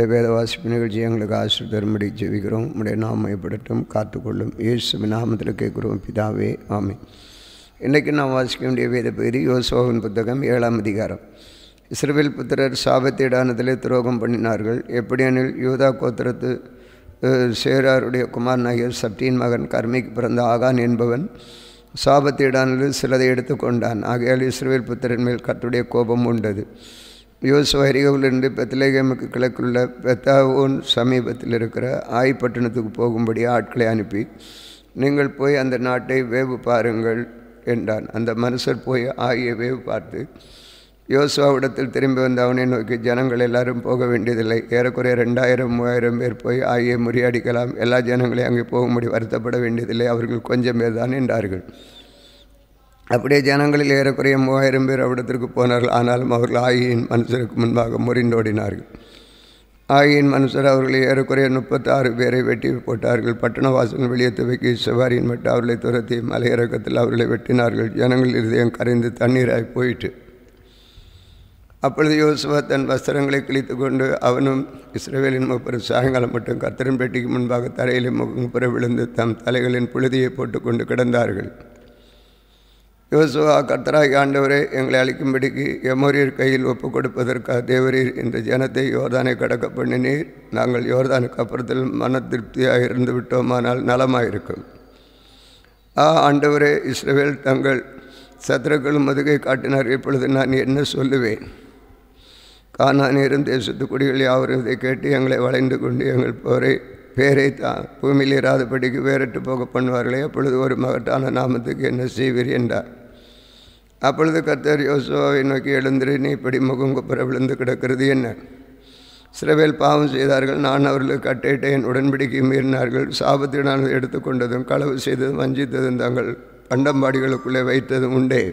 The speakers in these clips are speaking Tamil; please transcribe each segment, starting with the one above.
இந்த வேத வாசிப்பு நிகழ்ச்சி எங்களுக்கு ஆசிரியர் தரும்படி ஜெபிக்கிறோம் உடைய நாமயப்படட்டும் காத்துக்கொள்ளும் இயேசு நாமத்தில் கேட்குறோம் பிதாவே ஆமே இன்றைக்கு நாம் வாசிக்க வேண்டிய வேத பகுதி யோசோவின் புத்தகம் ஏழாம் அதிகாரம் இஸ்ரவேல் புத்திரர் சாபத்தீடானதிலே துரோகம் பண்ணினார்கள் எப்படியெனில் யூதா கோத்திரத்து அஹ், சேராருடைய குமாரனாகிய சப்தியின் மகன் கர்மிக்கு பிறந்த ஆகான் என்பவன் சாபத்தீடானதில் சிலதை எடுத்துக்கொண்டான் ஆகையால் இஸ்ரவேல் புத்திரன் மேல் கர்த்தருடைய கோபம் உண்டது யோசு அருகிலிருந்து பெத்லேகேமுக்கு கிழக்குள்ள பெத்தாவோன் சமீபத்தில் இருக்கிற ஆய்பட்டணத்துக்கு போகும்படி ஆட்களை அனுப்பி நீங்கள் போய் அந்த நாட்டை வேவு பாருங்கள் என்றான் அந்த மனுஷர் போய் ஆகிய வேவு பார்த்து யோசுவாவிடத்தில் திரும்பி வந்த அவனை நோக்கி ஜனங்கள் எல்லாரும் போக வேண்டியதில்லை ஏறக்குறைய ரெண்டாயிரம் மூவாயிரம் பேர் போய் ஆகிய முறியடிக்கலாம் எல்லா ஜனங்களையும் அங்கே போகும்படி வருத்தப்பட வேண்டியதில்லை அவர்கள் கொஞ்சம் பேர் தான் என்றார்கள் அப்படியே ஜனங்களில் ஏறக்குறைய மூவாயிரம் பேர் அவ்விடத்திற்கு போனார்கள் ஆனாலும் அவர்கள் ஆகியின் மனுஷருக்கு முன்பாக முறிந்தோடினார்கள் ஆகியின் மனுஷர் அவர்களை ஏறக்குறைய முப்பத்தாறு பேரை வெட்டி போட்டார்கள் பட்டணவாசல் வெளியே துவக்கி சிவாரியின் மட்டும் அவர்களை துரத்தி மலையிறக்கத்தில் அவர்களை வெட்டினார்கள் ஜனங்கள் இருதயம் கரைந்து தண்ணீராய் போயிட்டு அப்பொழுது யோசுவா தன் வஸ்திரங்களை கிழித்து கொண்டு அவனும் இஸ்ரவேலின் முப்பரு சாயங்காலம் மட்டும் கர்த்தரின் பெட்டிக்கு முன்பாக தரையிலே முகப்புற விழுந்து தம் தலைகளின் புழுதியை போட்டுக்கொண்டு கிடந்தார்கள் யோசுவா கர்த்தராகி ஆண்டவரே எங்களை அழிக்கும்படிக்கு எமோரியர் கையில் ஒப்புக் கொடுப்பதற்காக தேவரீர் இந்த ஜனத்தை யோர்தானை கடக்க பண்ணினீர் நாங்கள் யோர்தானுக்கு அப்புறத்தில் மன திருப்தியாக இருந்து விட்டோமானால் நலமாயிருக்கும் ஆ ஆண்டவரே இஸ்ரவேல் தங்கள் சத்துருக்கள் முதுகை காட்டினார் இப்பொழுது நான் என்ன சொல்லுவேன் காணானேரும் தேசத்து குடிகள் யாவரும் இதை கேட்டு எங்களை வளைந்து கொண்டு எங்கள் போரை பேரை தான் பூமியில் இராதபடிக்கு வேறிட்டு போக பண்ணுவார்களே அப்பொழுது ஒரு மகட்டான நாமத்துக்கு என்ன செய்வீர் என்றார் அப்பொழுது கர்த்தர் யோசுவாவை நோக்கி எழுந்திரு நீ இப்படி முகங்குப்புற விழுந்து கிடக்கிறது என்ன சிறவேல் பாவம் செய்தார்கள் நான் அவர்களுக்கு கட்டளையிட்ட என் உடன்படிக்கை மீறினார்கள் சாபத்தினானது எடுத்துக்கொண்டதும் களவு செய்ததும் வஞ்சித்ததும் தங்கள் பண்டம்பாடிகளுக்குள்ளே வைத்ததும் உண்டே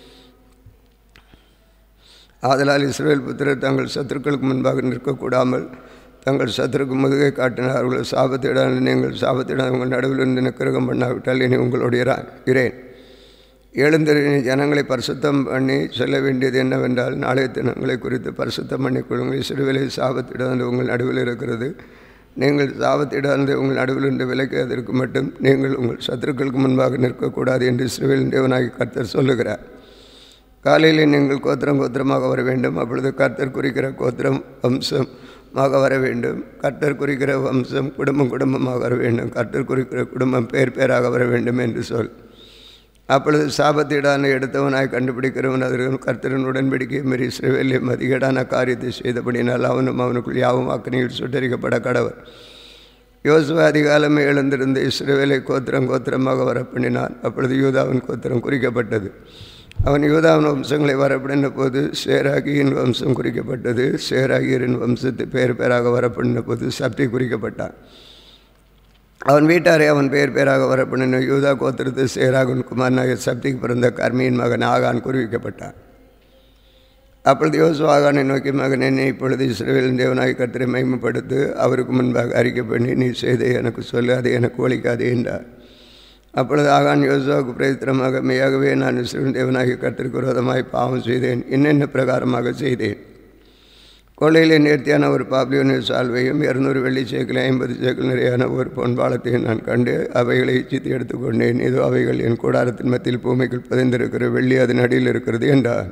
ஆதலால் இஸ்ரேல் புத்திரர் தங்கள் சத்துருக்களுக்கு முன்பாக நிற்கக்கூடாமல் தங்கள் சத்துருக்கு முதுகை காட்டினார்கள் சாபத்திடான நீங்கள் சாபத்திடான உங்கள் நடுவில் இருந்து நிக்கிரகம் பண்ணாவிட்டால் இனி உங்களுடைய இரேன் எழுந்திருந்த ஜனங்களை பரிசுத்தம் பண்ணி சொல்ல வேண்டியது என்னவென்றால் நாளைய தினங்களை குறித்து பரிசுத்தம் பண்ணிக்கொள்ளுங்கள் இஸ்ரவேலை சாபத்திடானது உங்கள் நடுவில் இருக்கிறது நீங்கள் சாபத்திடானது உங்கள் நடுவில் இருந்து விலக்கி அதற்கு மட்டும் நீங்கள் உங்கள் சத்துருக்களுக்கு முன்பாக நிற்கக்கூடாது என்று இஸ்ரவேலின் தேவனாகி கர்த்தர் சொல்லுகிறார் காலையில் நீங்கள் கோத்திரம் கோத்திரமாக வர வேண்டும் அப்பொழுது கர்த்தர் குறிக்கிற கோத்திரம் வம்சமாக வர வேண்டும் கர்த்தர் குறிக்கிற வம்சம் குடும்பம் குடும்பமாக வர வேண்டும் கர்த்தர் குறிக்கிற குடும்பம் பேர் பேராக வர வேண்டும் என்று சொல் அப்பொழுது சாபத்தீடான எடுத்தவனாய் கண்டுபிடிக்கிறவன் அதற்கு கர்த்தரின் உடன்படிக்கை மீறி சிறுவேலிய மதிகேடான காரியத்தை செய்தபடினால் அவனும் அவனுக்குள் யாவும் அக்னியில் சுட்டரிக்கப்பட கடவர் யோசுவா அதிகாலமே எழுந்திருந்த இஸ்ரவேலை கோத்திரம் கோத்திரமாக வரப்பண்ணினான் அப்பொழுது யூதாவின் கோத்திரம் குறிக்கப்பட்டது அவன் யூதாவின் வம்சங்களை வரப்படின போது சேராகியின் வம்சம் குறிக்கப்பட்டது சேராகியரின் வம்சத்து பேர் பேராக வரப்படின போது சப்தி குறிக்கப்பட்டான் அவன் வீட்டாரை அவன் பேர் பேராக வரப்படின யூதா கோத்திரத்து சேராகுன் குமாரனாக சப்திக்கு பிறந்த கர்மியின் மகன் ஆகான் குறிவிக்கப்பட்டான் அப்பொழுது யோசு ஆகானை நோக்கி மகனே நீ இப்பொழுது இஸ்ரேலின் தேவனாய் கத்திரை மகிமைப்படுத்து அவருக்கு முன்பாக அறிக்கை பண்ணி நீ செய்தே எனக்கு சொல்லு அதை எனக்கு ஒழிக்காதே என்றார் அப்பொழுது ஆகான் யோசுவாவுக்கு பிரதித்திரமாக மெய்யாகவே நான் இஸ்ரேல் தேவனாகி கத்திற்கு விரோதமாய் பாவம் செய்தேன் என்னென்ன பிரகாரமாக செய்தேன் கொள்ளையிலே நேர்த்தியான ஒரு பாப்லியோனு சால்வையும் இரநூறு வெள்ளி சேக்கில் ஐம்பது சேக்கில் நிறையான ஒரு பொன்பாலத்தையும் நான் கண்டு அவைகளை இச்சித்து எடுத்துக்கொண்டேன் இதோ அவைகள் என் கூடாரத்தின் மத்தியில் பூமிக்குள் பதிந்திருக்கிற வெள்ளி அதன் அடியில் இருக்கிறது என்றார்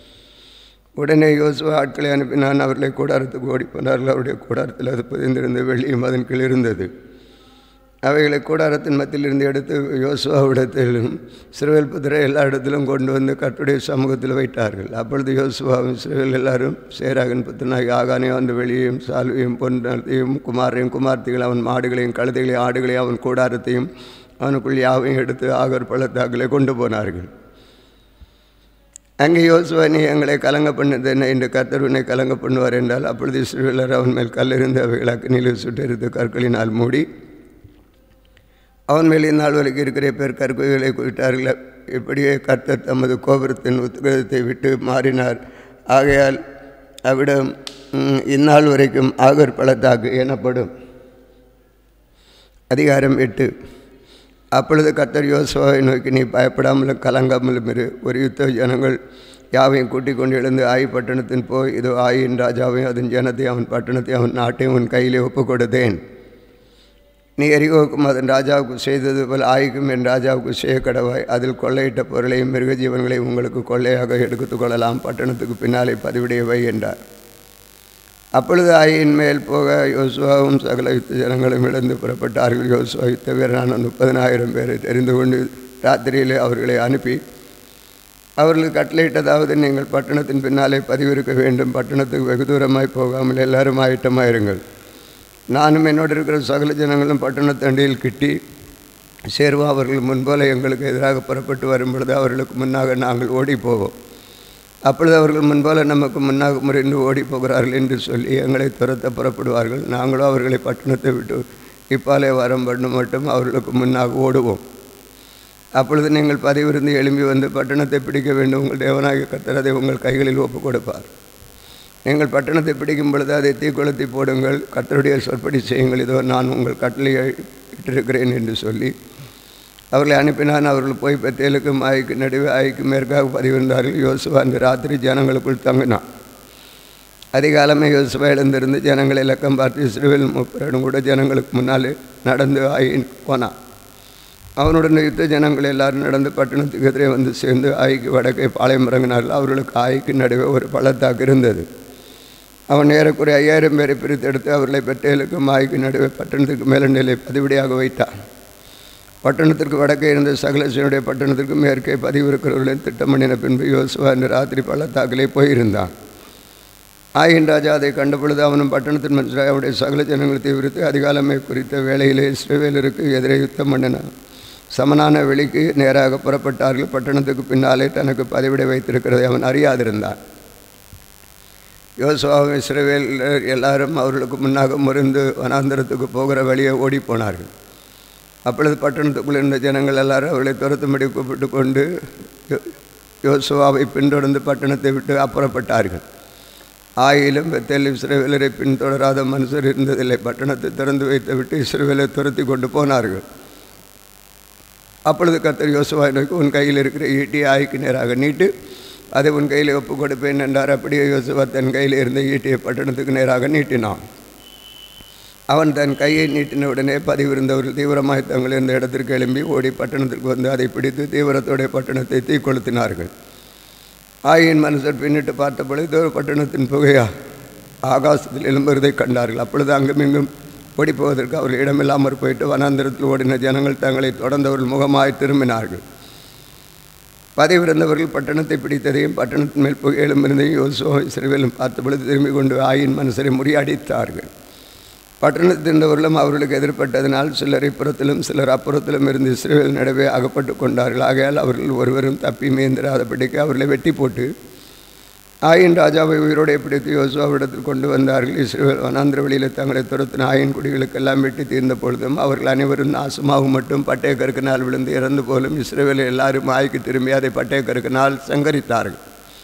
உடனே யோசுவா ஆட்களை அனுப்பினான் அவர்களை கூடாரத்துக்கு ஓடிப்போனார்கள் அவருடைய கூடாரத்தில் அது பதிந்திருந்த வெள்ளியும் அதன் கீழ் இருந்தது அவைகளை கூடாரத்தின் மத்தியிலிருந்து எடுத்து யோசுவாவிடத்திலும் சிறுவேல் புத்திர எல்லா இடத்திலும் கொண்டு வந்து கட்டுடைய சமூகத்தில் வைத்தார்கள் அப்பொழுது யோசுவாவும் சிறுவேல் எல்லாரும் சேராகன் புத்தனாகி ஆகானையும் அந்த வெளியையும் சால்வையும் பொன்னத்தையும் குமாரையும் குமார்த்திகள் அவன் மாடுகளையும் கழுதைகளையும் ஆடுகளையும் அவன் கூடாரத்தையும் அவனுக்குள் யாவையும் எடுத்து ஆகர் பள்ளத்தாக்களை கொண்டு போனார்கள் அங்கே யோசுவா நீ எங்களை கலங்க பண்ணது என்ன என்று கர்த்தர் உன்னை கலங்க பண்ணுவார் என்றால் அப்பொழுது இஸ்ரவேலர் அவன் மேல் கல்லெறிந்து அவைகள் அக்னியில் சுட்டெடுத்து கற்களினால் மூடி அவன் மேல் இந்நாள் வரைக்கும் இருக்கிற பேர் கற்குகளை குறித்தார்கள் இப்படியே கர்த்தர் தமது கோபுரத்தின் உத்கிரதத்தை விட்டு மாறினார் ஆகையால் அவ்விடம் ம், இந்நாள் வரைக்கும் ஆகர் பள்ளத்தாக்கு எனப்படும் அதிகாரம் எட்டு அப்பொழுது கர்த்தர் யோசுவாவை நோக்கி நீ பயப்படாமலும் கலங்காமலும் இரு ஒரு யுத்த ஜனங்கள் யாவையும் கூட்டிக் கொண்டு எழுந்து ஆய் பட்டணத்தின் போய் இதோ ஆயின் ராஜாவையும் அதன் ஜனத்தை அவன் பட்டணத்தை அவன் நாட்டையும் உன் கையிலே ஒப்புக் கொடுத்தேன் நீ எரிகோவுக்கும் அதன் ராஜாவுக்கு செய்தது போல் ஆய்க்கும் என் ராஜாவுக்கு செய்ய கடவாய் அதில் கொள்ளையிட்ட பொருளையும் மிருக ஜீவன்களையும் உங்களுக்கு கொள்ளையாக எடுத்துக் கொள்ளலாம் பட்டணத்துக்கு பின்னாலே பதிவிடையவை என்றார் அப்பொழுது ஆயின் மேல் போக யோசுவாவும் சகல யுத்த ஜனங்களும் இழந்து புறப்பட்டார்கள் யோசுவா யுத்த வீரனான முப்பதனாயிரம் பேரை தெரிந்து கொண்டு ராத்திரியிலே அவர்களை அனுப்பி அவர்களுக்கு கட்டளையிட்டதாவது நீங்கள் பட்டணத்தின் பின்னாலே பதிவிருக்க வேண்டும் பட்டணத்துக்கு வெகு தூரமாய் போகாமல் எல்லாரும் ஆயட்டமாயிருங்கள் நானும் என்னோடு இருக்கிற சகல ஜனங்களும் பட்டணத்தண்டியில் கிட்டி சேர்வா அவர்கள் முன்போல எங்களுக்கு எதிராக புறப்பட்டு வரும் பொழுது அவர்களுக்கு முன்னாக நாங்கள் ஓடி போவோம் அப்பொழுது அவர்கள் முன்பால் நமக்கு முன்னாக முறைந்து ஓடி போகிறார்கள் என்று சொல்லி எங்களை துரத்த புறப்படுவார்கள் நாங்களும் அவர்களை பட்டணத்தை விட்டு இப்பாலே வரம் பண்ண மட்டும் அவர்களுக்கு முன்னாக ஓடுவோம் அப்பொழுது நீங்கள் பதிவிருந்து எழும்பி வந்து பட்டணத்தை பிடிக்க வேண்டும் உங்கள் தேவனாகிய கர்த்தர் அதை உங்கள் கைகளில் ஒப்புக் கொடுப்பார் நீங்கள் பட்டணத்தை பிடிக்கும் பொழுது அதை தீக்குளத்தை போடுங்கள் கர்த்தருடைய சொற்படி செய்யுங்கள் இதோ நான் உங்கள் கட்டளையை இட்டிருக்கிறேன் என்று சொல்லி அவர்களை அனுப்பினான் அவர்கள் போய் பெத்தேலுக்கும் ஆய்க்கு நடுவே ஆய்க்கு மேற்காக பதிவிருந்தார்கள் யோசுவா அந்த ராத்திரி ஜனங்களுக்குள் தங்கினான் அதிகாலமே யோசுவா எழுந்திருந்து ஜனங்களை இலக்கம் பார்த்து இஸ்ரேல் முப்பரடும் கூட ஜனங்களுக்கு முன்னாலே நடந்து ஆயின் போனான் அவனுடன் யுத்த ஜனங்கள் எல்லாரும் நடந்து பட்டணத்துக்கு எதிரே வந்து சேர்ந்து ஆய்க்கு வடக்கே பாளையம் இறங்கினார்கள் அவர்களுக்கு ஆய்க்கு நடுவே ஒரு பள்ளத்தாக்கு இருந்தது அவன் ஏறக்குறைய ஐயாயிரம் பேரை பிரித்தெடுத்து அவர்களை பெட்டேலுக்கும் ஆய்க்கு நடுவே பட்டணத்துக்கு மேல நிலை பதிவிடையாக வைத்தான் பட்டணத்திற்கு வடக்கே இருந்த சகலசனுடைய பட்டணத்திற்கு மேற்கே பதிவு இருக்கிறவர்களின் திட்டம் பண்ணின பின்பு யோசுவா இந்த ராத்திரி பள்ளத்தாக்கிலே போயிருந்தான் ஆயின் ராஜா அதை கண்டபொழுது அவனும் பட்டணத்தின் மனுஷராக அவருடைய சகல ஜனங்களை தீவிரித்து அதிகாலமே குறித்த வேளையிலே இஸ்ரேவேலருக்கு எதிரே யுத்தம் பண்ணினான் சமனான வெளிக்கு நேராக புறப்பட்டார்கள் பட்டணத்துக்கு பின்னாலே தனக்கு பதிவிட வைத்திருக்கிறதை அவன் அறியாதிருந்தான் யோசுவாவும் இஸ்ரேவேல் எல்லாரும் அவர்களுக்கு முன்னாக முறிந்து வனாந்தரத்துக்கு போகிற வழியே ஓடி போனார்கள் அப்பொழுது பட்டணத்துக்குள் இருந்த ஜனங்கள் எல்லாரும் அவர்களை துரத்தும்படி கூப்பிட்டு கொண்டு யோசுவாவை பின்தொடர்ந்து பட்டணத்தை விட்டு அப்புறப்பட்டார்கள் ஆயிலும் பெத்தேல் இஸ்ரேவேலரை பின்தொடராத மனுஷர் இருந்ததில்லை பட்டணத்தை திறந்து வைத்து விட்டு இஸ்ரேவேலை துரத்தி கொண்டு போனார்கள் அப்பொழுது கர்த்தர் யோசுவா நோக்கி உன் கையில் இருக்கிற ஈட்டி ஆய்க்கு நேராக நீட்டு அதை உன் கையில் ஒப்பு கொடுப்பேன் என்றார் அப்படியே யோசுவா தன் கையில் இருந்த ஈட்டியை பட்டணத்துக்கு நேராக நீட்டினான் அவன் தன் கையை நீட்டின உடனே பதிவிருந்தவர்கள் தீவிரமாய் தங்கள் இருந்த இடத்திற்கு எழும்பி ஓடி பட்டணத்திற்கு வந்து அதை பிடித்து தீவிரத்தோடைய பட்டணத்தை தீக்கொளுத்தினார்கள் ஆயின் மனுஷர் பின்னிட்டு பார்த்த பொழுது ஒரு பட்டணத்தின் புகையா ஆகாசத்தில் எழும்புவதை கண்டார்கள் அப்பொழுது அங்கும் இங்கும் ஓடி போவதற்கு அவர்கள் இடமில்லாமற் போயிட்டு வனாந்திரத்தில் ஓடின ஜனங்கள் தங்களை தொடர்ந்தவர்கள் முகமாய் திரும்பினார்கள் பதிவிருந்தவர்கள் பட்டணத்தை பிடித்ததையும் பட்டணத்தின் மேல் புகை எழும்பிருந்தையும் யோசுவா சிறுவிலும் பார்த்த பொழுது திரும்பிக் கொண்டு ஆயின் மனுஷரை முறியடித்தார்கள் பட்டணத்தில் இருந்தவர்களும் அவர்களுக்கு எதிர்ப்பட்டதனால் சிலர் இப்புறத்திலும் சிலர் அப்புறத்திலும் இருந்து இஸ்ரேல் நடுவே அகப்பட்டு கொண்டார்கள் ஆகையால் அவர்கள் ஒருவரும் தப்பி மேந்திராதபடிக்கு அவர்களை வெட்டி போட்டு ஆயின் ராஜாவை உயிரோடு பிடித்து யோசுவாவிடத்தில் கொண்டு வந்தார்கள் இஸ்ரேல் வனாந்திர வழியில் தங்களை துரத்தின ஆயின் குடிகளுக்கெல்லாம் வெட்டி தீர்ந்த பொழுதும் அவர்கள் அனைவரும் நாசமாகவும் மட்டும் பட்டய கருக்கினால் விழுந்து இறந்து போலும் இஸ்ரேவில் எல்லாரும் ஆய்க்கு திரும்பி அதை பட்டய கருக்கினால் சங்கரித்தார்கள்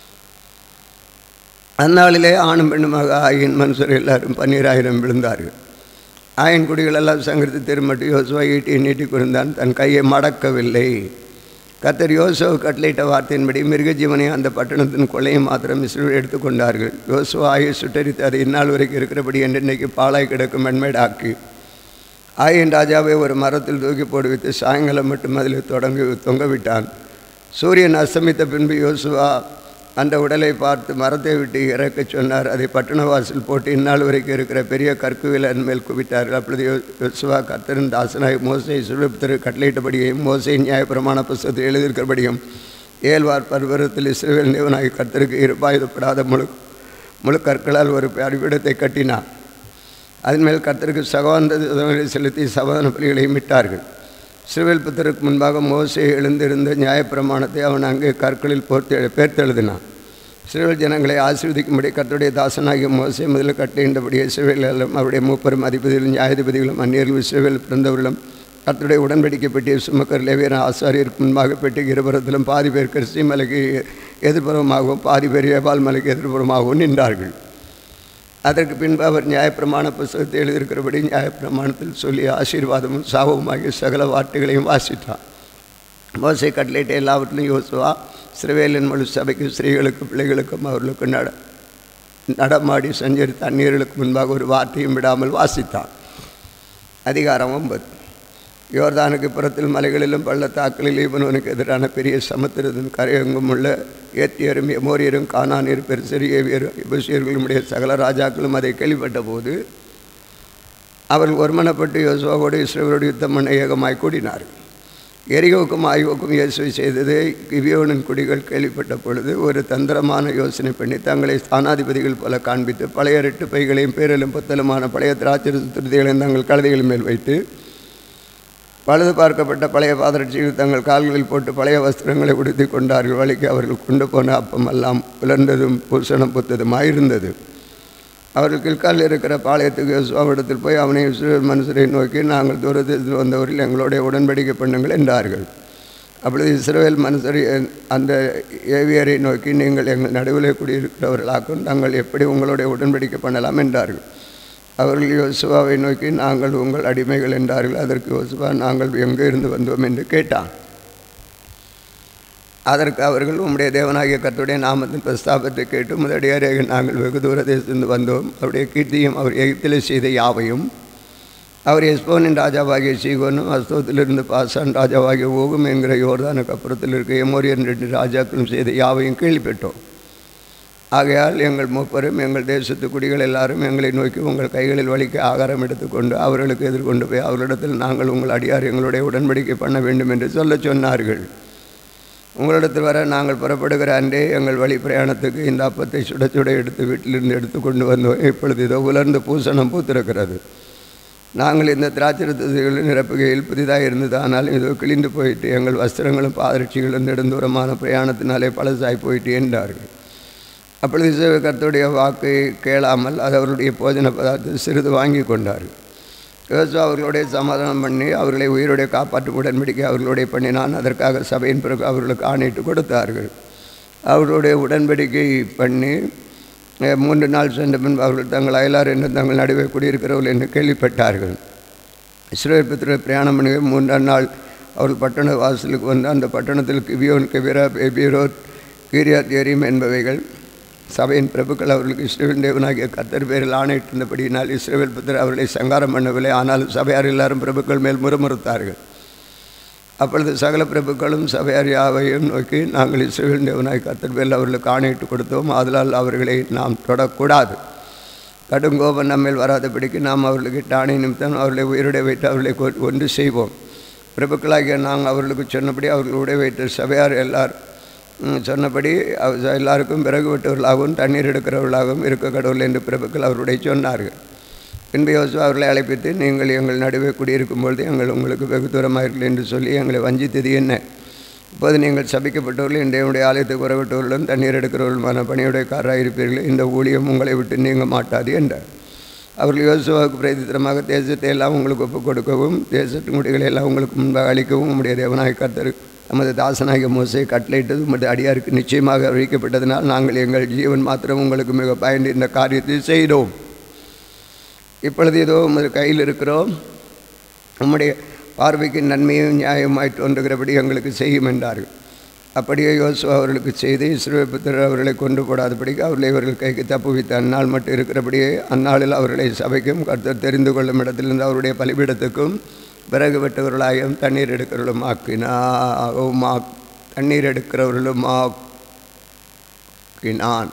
அந்நாளிலே ஆணும் பெண்ணுமாக ஆயின் மனுஷர் எல்லாரும் பன்னீராயிரம் விழுந்தார்கள் ஆயின் குடிகளெல்லாம் சங்கரித்து திரும்பட்டு யோசுவா ஈட்டியை நீட்டி குறிந்தான் தன் கையை மடக்கவில்லை கத்தர் யோசுவா கட்டளையிட்ட வார்த்தையின்படி மிருகஜீவனை அந்த பட்டணத்தின் கொள்ளையும் மாத்திரம் இஸ்ரேல் எடுத்துக்கொண்டார்கள் யோசுவா ஆயை சுட்டரித்து அது இந்நாள் வரைக்கும் இருக்கிறபடி என்று இன்றைக்கு பாலாய் கிடக்கும் மென்மேடாக்கி ஆயின் ராஜாவை ஒரு மரத்தில் தூக்கி போடுவித்து சாயங்காலம் மட்டும் அதில் தொடங்கி தொங்க விட்டான் சூரியன் அஸ்தமித்த பின்பு யோசுவா அந்த உடலை பார்த்து மரத்தை விட்டு இறக்கச் சொன்னார் அதை பட்டணவாசல் போட்டு இந்நாள் வரைக்கும் இருக்கிற பெரிய கற்குவிலன் மேல் குவித்தார்கள் அப்பொழுது யோசுவா கத்தரின் தாசனாய் மோசை சுழப்தரு கட்டளையிட்டபடியும் மோசை நியாயப்பிரமாண புஸ்தகத்தில் எழுதியிருக்கிறபடியும் ஏழ்வார் பர்வரத்தில் இஸ்ரேல் தேவனாகி கத்தருக்கு இருப்பாயுதப்படாத முழு முழு கற்களால் ஒரு அடிவிடத்தை கட்டினார் அதன் மேல் கத்தருக்கு சகவாந்த செலுத்தி சமாதான பலிகளையும் இட்டார்கள் சிறுவேல் புத்தருக்கு முன்பாக மோசே எழுந்திருந்த நியாயப்பிரமாணத்தை அவன் அங்கே கற்களில் போர்த்து பேர்த்தெழுதினான் சிறுவேல் ஜனங்களை ஆசீர்வதிக்கும்படி கர்த்தருடைய தாசனாகிய மோசே முதலில் கட்டுகின்றபடியே சிறுவேலும் அவருடைய மூப்பரும் அதிபதிகளும் நியாயாதிபதிகளும் அந்நியர்களும் சிறுவேல் பிறந்தவர்களும் கர்த்தருடைய உடன்படிக்கை பெட்டியை சுமக்கர் லேவியர் ஆசாரியருக்கு முன்பாக பெட்டிக்கு இருபுறத்திலும் பாதி பேர் கிறிஸ்தி மலைக்கு எதிர்ப்புறமாகவும் பாதி பேர் ஏபால் மலைக்கு எதிர்ப்புறமாகவும் நின்றார்கள் அதற்கு பின்பு அவர் நியாயப்பிரமாண புஸ்தகத்தை எழுதியிருக்கிறபடி நியாயப்பிரமாணத்தில் சொல்லி ஆசீர்வாதமும் சாபமும் ஆகிய சகல வார்த்தைகளையும் வாசித்தார் மோசை கட்லேட்டை எல்லாவற்றிலும் யோசுவா சிறுவேலின் முழு சபைக்கு ஸ்திரீகளுக்கு பிள்ளைகளுக்கும் அவர்களுக்கு நட நடமாடி சஞ்சரி தண்ணீர்களுக்கு முன்பாக ஒரு வார்த்தையும் விடாமல் வாசித்தான் அதிகாரம் ஒன்பது யோர்தானுக்கு புறத்தில் மலைகளிலும் பள்ளத்தாக்களில் இவனுக்கு எதிரான பெரிய சமுத்திரத்தின் கரையெங்கும் உள்ள ஏத்தியரும் எமோரியரும் கானானியர் பெருசெரியவியரும் இபுசியர்களுடைய சகல ராஜாக்களும் அதை கேள்விப்பட்ட போது அவர்கள் ஒருமனப்பட்டு யோசுவாவோடு இஸ்ரேலோடு யுத்தம் பண்ண ஏகமாய் கூடினார்கள் எரிகோவுக்கும் ஆய்வுக்கும் இயேசுவை செய்தது கிவியோனின் குடிகள் கேள்விப்பட்ட பொழுது ஒரு தந்திரமான யோசனை பண்ணி தங்களை ஸ்தானாதிபதிகள் போல காண்பித்து பழைய ரெட்டு பைகளையும் பேரலும் புத்தலுமான பழைய திராட்சை துருதிகளையும் தங்கள் கழுதைகள் மேல் வைத்து பழுது பார்க்கப்பட்ட பழைய பாதரட்சிகள் தங்கள் கால்களில் போட்டு பழைய வஸ்திரங்களை உடுத்தி கொண்டார்கள் வழிக்கு அவர்கள் கொண்டு போன அப்பமெல்லாம் உலர்ந்ததும் பூசணம் புத்ததுமாயிருந்தது அவர்கள் கில்காலில் இருக்கிற பாளையத்துக்கு யோசுவாவிடத்தில் போய் அவனை இஸ்ரேல் மனுஷரை நோக்கி நாங்கள் தூரத்தில் வந்தவரில் எங்களுடைய உடன்படிக்கை பண்ணுங்கள் என்றார்கள் அப்பொழுது இஸ்ரேல் மனுஷர் அந்த ஏவியரை நோக்கி நீங்கள் எங்கள் நடுவிலே குடியிருக்கிறவர்களாக்கும் நாங்கள் எப்படி உங்களுடைய உடன்படிக்கை பண்ணலாம் என்றார்கள் அவர்கள் யோசுவாவை நோக்கி நாங்கள் உங்கள் அடிமைகள் என்றார்கள் அதற்கு யோசுவா நாங்கள் எங்கே இருந்து வந்தோம் என்று கேட்டான் அதற்கு அவர்கள் உம்முடைய தேவனாகிய கர்த்தருடைய நாமத்தின் பிரஸ்தாபத்தை கேட்டு முதலியாரே நாங்கள் வெகு தூரத்திலிருந்து வந்தோம் அவருடைய கீர்த்தியும் அவர் எகிப்தில் செய்த யாவையும் அவர் எஸ்போனின் ராஜாவாகிய சீகோனும் அஸ்தோத்திலிருந்து பாசான் ராஜாவாகிய ஓகும் என்கிற யோர்தானுக்கு அப்புறத்தில் இருக்க எமோரியன் ரெண்டு ராஜாக்களும் செய்த யாவையும் கேள்விப்பட்டோம் ஆகையால் எங்கள் மூப்பரும் எங்கள் தேசத்து குடிகள் எல்லாரும் எங்களை நோக்கி உங்கள் கைகளில் வலிக்க ஆகாரம் எடுத்துக்கொண்டு அவர்களுக்கு எதிர்கொண்டு போய் அவர்களிடத்தில் நாங்கள் உங்கள் அடியார் எங்களுடைய உடன்படிக்கை பண்ண வேண்டும் என்று சொல்ல சொன்னார்கள் உங்களிடத்தில் வர நாங்கள் புறப்படுகிற அன்றே எங்கள் வழி பிரயாணத்துக்கு இந்த அப்பத்தை சுட சுட எடுத்து வீட்டிலிருந்து எடுத்து கொண்டு வந்தோம் இப்பொழுது இதோ உலர்ந்து பூசணம் பூத்திருக்கிறது நாங்கள் இந்த திராட்சரத்துகளை நிரப்புகையில் புதிதாக இருந்தது ஆனால் இதோ கிழிந்து போயிட்டு எங்கள் வஸ்திரங்களும் பாதரட்சிகளும் நெடுந்தூரமான பிரயாணத்தினாலே பழசாய் போயிட்டு என்றார்கள் அப்பொழுது இசைவ கர்த்தருடைய வாக்கை கேளாமல் அது அவருடைய போஜன பதார்த்தத்தை சிறிது வாங்கி கொண்டார்கள் யோசுவா அவர்களுடைய சமாதானம் பண்ணி அவர்களை உயிருடைய காப்பாற்றும் உடன்படிக்கை அவர்களுடைய பண்ணினான் அதற்காக சபையின் பிறகு அவர்களுக்கு ஆணையிட்டு கொடுத்தார்கள் அவர்களுடைய உடன்படிக்கை பண்ணி அஹ், மூன்று நாள் சென்ற பின்பு அவர்கள் தங்கள் அயலார் என்று தங்கள் நடுவே குடியிருக்கிறவர்கள் என்று கேள்விப்பட்டார்கள் இஸ்ரேல் புத்திர பிரயாணம் பண்ணி மூன்றாம் நாள் அவர்கள் பட்டண வாசலுக்கு வந்து அந்த பட்டணத்தில் கிவியோன் கெபிரா எபிரோத் கீரியாத் எரீம் என்பவைகள் சபையின் பிரபுக்கள் அவர்களுக்கு இஸ்ரேல் தேவனாகிய கத்தர் பேரில் ஆணையிட்டிருந்தபடியினால் இஸ்ரேல் புத்தர் அவர்களை சங்காரம் பண்ணவில்லை ஆனாலும் சபையார் எல்லாரும் பிரபுக்கள் மேல் முறுமுறுத்தார்கள் அப்பொழுது சகல பிரபுக்களும் சபையார் யாவையும் நோக்கி நாங்கள் இஸ்ரேல் தேவனாய் கத்தர் பேரில் அவர்களுக்கு ஆணையிட்டு கொடுத்தோம் ஆதலால் அவர்களை நாம் தொடக்கூடாது கடும் கோபம் நம்மேல் வராதபடிக்கு நாம் அவர்களுக்கு ஆணை நிமித்தம் அவர்களை உயிரோட வைத்து அவர்களை கொ- ஒன்று செய்வோம் பிரபுக்களாகிய நாங்கள் அவர்களுக்கு சொன்னபடி அவர்களுடைய வைத்த சபையார் எல்லார் ம், சொன்னபடி அவ- எல்லாருக்கும் பிறகு விட்டவர்களாகவும் தண்ணீர் எடுக்கிறவர்களாகவும் இருக்க கடவுள் என்று பிரபுக்கள் அவருடைய சொன்னார்கள் பின்பு யோசுவா அவர்களை அழைப்பித்து நீங்கள் எங்கள் நடுவே குடியிருக்கும் பொழுது எங்கள் உங்களுக்கு வெகு தூரமாயிருங்கள் என்று சொல்லி எங்களை வஞ்சித்தது என்ன இப்போது நீங்கள் சபிக்கப்பட்டவர்கள் இந்த என்னுடைய ஆலயத்துக்கு உறவிட்டவர்களும் தண்ணீர் எடுக்கிறவர்களுமான பணியுடையக்காரராக இருப்பீர்கள் இந்த ஊழியம் உங்களை விட்டு நீங்க மாட்டாது என்றார் அவர்கள் யோசுவாவுக்கு பிரதித்திரமாக தேசத்தை எல்லாம் உங்களுக்கு ஒப்புக் கொடுக்கவும் தேசத்து முடிகளை எல்லாம் உங்களுக்கு முன்பாக அளிக்கவும் உம்முடைய தேவனாய கர்த்தர் நமது தாசனாகிய மோசை கட்டளையிட்டது உமது அடியாருக்கு நிச்சயமாக அறிவிக்கப்பட்டதனால் நாங்கள் எங்கள் ஜீவன் மாத்திரம் உங்களுக்கு மிக பயந்து இந்த காரியத்தை செய்தோம் இப்பொழுது இதோ உமது கையில் இருக்கிறோம் உம்முடைய பார்வைக்கு நன்மையும் நியாயமாய் தோன்றுகிறபடி எங்களுக்கு செய்யும் என்றார்கள் அப்படியே யோசுவா அவர்களுக்கு செய்து இஸ்ரவேல் புத்திரர் அவர்களை கொண்டு போடாதபடிக்கு அவர்களை இவர்கள் கைக்கு தப்புவித்த அந்நாள் மட்டும் இருக்கிறபடியே அந்நாளில் அவர்களை சபைக்கும் கர்த்தர் தெரிந்து கொள்ளும் இடத்திலிருந்து அவருடைய பலிபீடத்துக்கும் விறகு வெட்டுகிறவர்களாயும் தண்ணீர் எடுக்கிறவர்களும் ஆக்கினாவும் தண்ணீர் எடுக்கிறவர்களும் ஆக்கினான்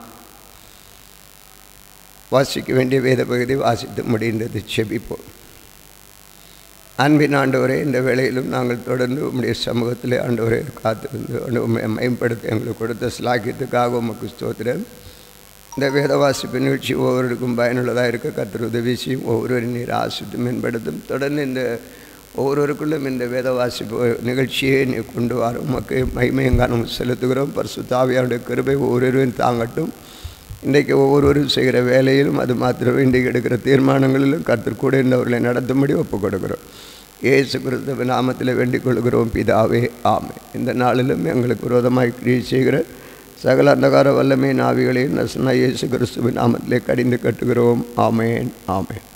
வாசிக்க வேண்டிய வேத பகுதி வாசித்து முடிந்தது செபிப்போம் அன்பின் ஆண்டவரே இந்த வேளையிலும் நாங்கள் தொடர்ந்து உம்முடைய சமூகத்திலே ஆண்டவரே காத்திருந்து ஆண்டு உம்மை மேம்படுத்த எங்களுக்கு கொடுத்த ஸ்லாக்கியத்துக்காக உமக்கு ஸ்தோத்திரம் இந்த வேத வாசிப்பு நிகழ்ச்சி ஒவ்வொருவருக்கும் பயனுள்ளதாக இருக்க கர்த்தர் உதவி செய்யும் ஒவ்வொருவரின் நீர் ஆசித்து மேம்படுத்தும் தொடர்ந்து இந்த ஒவ்வொருவருக்குள்ளும் இந்த வேத வாசிப்பு நிகழ்ச்சியை நீ கொண்டு வர உமக்கு மைமயங்கானம் செலுத்துகிறோம் பரிசுத்தாவியாருடைய கிருபை ஒவ்வொருவரையும் தாங்கட்டும் இன்றைக்கு ஒவ்வொருவரும் செய்கிற வேலையிலும் அது மாத்திரமே இன்றைக்கு எடுக்கிற தீர்மானங்களிலும் கர்த்தர் கூட இருந்தவர்களை நடத்தும்படி ஒப்புக் கொடுக்கிறோம் இயேசு கிறிஸ்தவ நாமத்தில் வேண்டிக் கொள்கிறோம் பிதாவே ஆமே இந்த நாளிலும் எங்களுக்கு விரோதமாய் கிரியை செய்கிற சகல அந்தகார வல்லமை நாவிகளையும் நசனா இயேசு கிறிஸ்துவின் நாமத்திலே கடிந்து கட்டுகிறோம் ஆமேன் ஆமேன்